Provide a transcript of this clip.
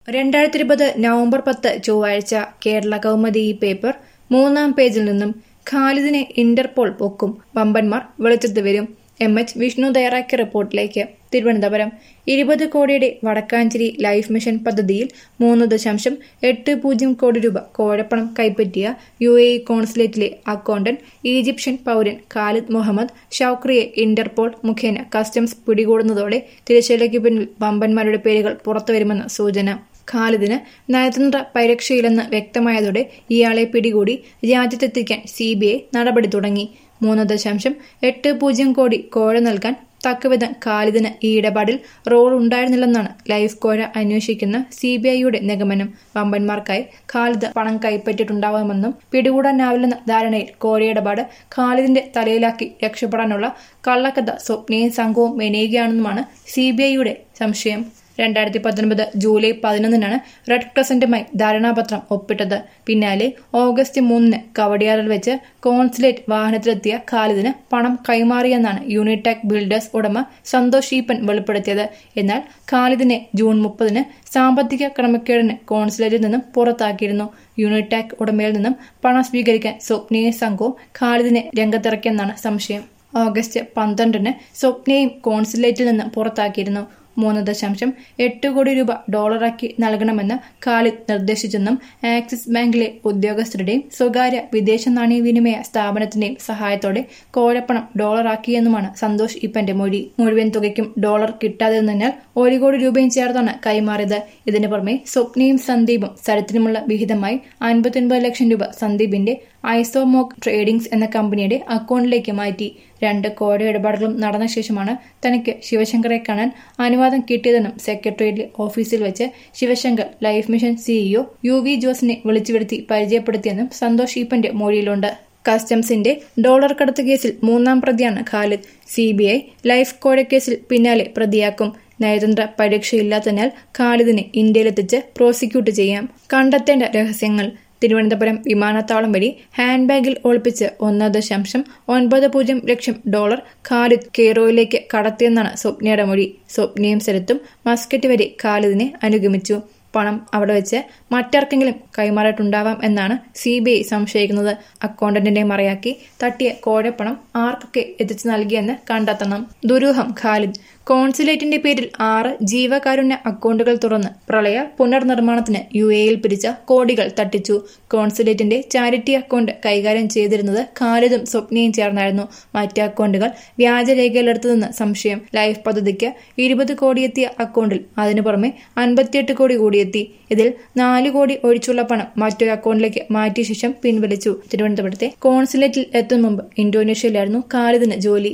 രണ്ടായിരത്തി ഇരുപത് നവംബർ പത്ത് ചൊവ്വാഴ്ച കേരള കൗമുദി ഈ പേപ്പർ മൂന്നാം പേജിൽ നിന്നും ഖാലിദിനെ ഇന്റർപോൾ പൊക്കും വമ്പന്മാർ വെളിച്ചത്ത് വരും എം എച്ച് വിഷ്ണു തയ്യാറാക്കിയ റിപ്പോർട്ടിലേക്ക് തിരുവനന്തപുരം ഇരുപത് കോടിയുടെ വടക്കാഞ്ചേരി ലൈഫ് മിഷൻ പദ്ധതിയിൽ മൂന്ന് ദശാംശം എട്ട് പൂജ്യം കോടി രൂപ കോഴപ്പണം കൈപ്പറ്റിയ യു എ ഇ കോൺസുലേറ്റിലെ അക്കൗണ്ടന്റ് ഈജിപ്ഷ്യൻ പൗരൻ ഖാലിദ് മുഹമ്മദ് ഷൌക്രിയെ ഇന്റർപോൾ മുഖേന കസ്റ്റംസ് പിടികൂടുന്നതോടെ തിരശ്ശീലയ്ക്ക് പിന്നിൽ വമ്പന്മാരുടെ പേരുകൾ പുറത്തുവരുമെന്ന സൂചന ഖാലിദിന് നയതന്ത്ര പരിരക്ഷയില്ലെന്ന് വ്യക്തമായതോടെ ഇയാളെ പിടികൂടി രാജ്യത്തെത്തിക്കാൻ സി ബി ഐ നടപടി തുടങ്ങി മൂന്ന് ദശാംശം എട്ട് പൂജ്യം കോടി കോഴ നൽകാൻ തക്കവിധം ഖാലിദിന് ഈ ഇടപാടിൽ റോൾ ഉണ്ടായിരുന്നില്ലെന്നാണ് ലൈഫ് കോഴ അന്വേഷിക്കുന്ന സി ബി ഐയുടെ നിഗമനം വമ്പന്മാർക്കായി ഖാലിദ് പണം കൈപ്പറ്റിയിട്ടുണ്ടാവുമെന്നും പിടികൂടാനാവില്ലെന്ന ധാരണയിൽ കോഴയിടപാട് ഖാലിദിന്റെ തലയിലാക്കി രക്ഷപ്പെടാനുള്ള കള്ളക്കഥ സ്വപ്നയും സംഘവും മെനയുകയാണെന്നുമാണ് സി ബി ഐയുടെ സംശയം രണ്ടായിരത്തി പത്തൊൻപത് ജൂലൈ പതിനൊന്നിനാണ് റെഡ് ക്രസന്റുമായി ധാരണാപത്രം ഒപ്പിട്ടത് പിന്നാലെ ഓഗസ്റ്റ് മൂന്നിന് കവടിയാറിൽ വെച്ച് കോൺസുലേറ്റ് വാഹനത്തിലെത്തിയ ഖാലിദിന് പണം കൈമാറിയെന്നാണ് യൂണിടെക് ബിൽഡേഴ്സ് ഉടമ സന്തോഷ് ഈപ്പൻ വെളിപ്പെടുത്തിയത് എന്നാൽ ഖാലിദിനെ ജൂൺ മുപ്പതിന് സാമ്പത്തിക ക്രമക്കേടിന് കോൺസുലേറ്റിൽ നിന്നും പുറത്താക്കിയിരുന്നു യൂണിടെക് ഉടമയിൽ നിന്നും പണം സ്വീകരിക്കാൻ സ്വപ്നയും സംഘവും ഖാലിദിനെ രംഗത്തിറക്കിയെന്നാണ് സംശയം ഓഗസ്റ്റ് പന്ത്രണ്ടിന് സ്വപ്നയും കോൺസുലേറ്റിൽ നിന്ന് പുറത്താക്കിയിരുന്നു മൂന്ന് ദശാംശം എട്ട് കോടി രൂപ ഡോളറാക്കി നൽകണമെന്ന് ഖാലിദ് നിർദ്ദേശിച്ചെന്നും ആക്സിസ് ബാങ്കിലെ ഉദ്യോഗസ്ഥരുടെയും സ്വകാര്യ വിദേശ നാണയവിനിമയ സ്ഥാപനത്തിന്റെയും സഹായത്തോടെ കോഴപ്പണം ഡോളറാക്കിയെന്നുമാണ് സന്തോഷ് ഇപ്പന്റെ മൊഴി മുഴുവൻ തുകയ്ക്കും ഡോളർ കിട്ടാതെ നിന്നാൽ ഒരു കോടി രൂപയും ചേർത്താണ് കൈമാറിയത് ഇതിനു പുറമെ സ്വപ്നയും സന്ദീപും സരത്തിനുമുള്ള വിഹിതമായി അൻപത്തിയൊൻപത് ലക്ഷം രൂപ സന്ദീപിന്റെ ഐസോമോക് ട്രേഡിംഗ്സ് എന്ന കമ്പനിയുടെ അക്കൗണ്ടിലേക്ക് മാറ്റി രണ്ട് കോഴ ഇടപാടുകളും നടന്ന ശേഷമാണ് തനിക്ക് ശിവശങ്കറെ കാണാൻ അനുവാദം കിട്ടിയതെന്നും സെക്രട്ടേറിയറ്റ് ഓഫീസിൽ വെച്ച് Sivasankar life mission CEO U V ജോസിനെ വിളിച്ചു വരുത്തി പരിചയപ്പെടുത്തിയെന്നും സന്തോഷ് ഈപ്പന്റെ മൊഴിയിലുണ്ട് കസ്റ്റംസിന്റെ ഡോളർ കടത്ത് കേസിൽ മൂന്നാം പ്രതിയാണ് Khalid C B I life കോഴ കേസിൽ പിന്നാലെ പ്രതിയാക്കും നയതന്ത്ര പരീക്ഷയില്ലാത്തതിനാൽ ഖാലിദിനെ ഇന്ത്യയിലെത്തിച്ച് പ്രോസിക്യൂട്ട് ചെയ്യാം കണ്ടെത്തേണ്ട രഹസ്യങ്ങൾ തിരുവനന്തപുരം വിമാനത്താവളം വഴി ഹാൻഡ് ബാഗിൽ ഒളിപ്പിച്ച് ഒന്ന് ദശാംശം ഒൻപത് പൂജ്യം ലക്ഷം ഡോളർ ഖാലിദ് കെയ്റോയിലേക്ക് കടത്തിയെന്നാണ് സ്വപ്നയുടെ മൊഴി സ്വപ്നയും സ്ഥലത്തും മസ്കറ്റ് വരെ ഖാലിദിനെ അനുഗമിച്ചു പണം അവിടെ വെച്ച് മറ്റാർക്കെങ്കിലും കൈമാറിയിട്ടുണ്ടാവാം എന്നാണ് സി ബി ഐ സംശയിക്കുന്നത് അക്കൗണ്ടന്റിനെ മറയാക്കി തട്ടിയ കോഴപ്പണം ആർക്കൊക്കെ എത്തിച്ചു നൽകിയെന്ന് കണ്ടെത്തണം ദുരൂഹം ഖാലിദ് കോൺസുലേറ്റിന്റെ പേരിൽ ആറ് ജീവകാരുണ്യ അക്കൗണ്ടുകൾ തുറന്ന് പ്രളയ പുനർനിർമ്മാണത്തിന് യു എയിൽ പിരിച്ച കോടികൾ തട്ടിച്ചു കോൺസുലേറ്റിന്റെ ചാരിറ്റി അക്കൗണ്ട് കൈകാര്യം ചെയ്തിരുന്നത് ഖാലിദും സ്വപ്നയും ചേർന്നായിരുന്നു മറ്റ് അക്കൗണ്ടുകൾ വ്യാജരേഖയിലെടുത്തതെന്ന് സംശയം ലൈഫ് പദ്ധതിക്ക് ഇരുപത് കോടിയെത്തിയ അക്കൗണ്ടിൽ അതിനു പുറമെ അൻപത്തിയെട്ട് കോടി കൂടിയെത്തി ഇതിൽ നാല് കോടി ഒഴിച്ചുള്ള പണം മറ്റൊരു അക്കൗണ്ടിലേക്ക് മാറ്റിയ ശേഷം പിൻവലിച്ചു തിരുവനന്തപുരത്തെ കോൺസുലേറ്റിൽ എത്തും മുമ്പ് ഇന്തോനേഷ്യയിലായിരുന്നു ഖാലിദിന് ജോലി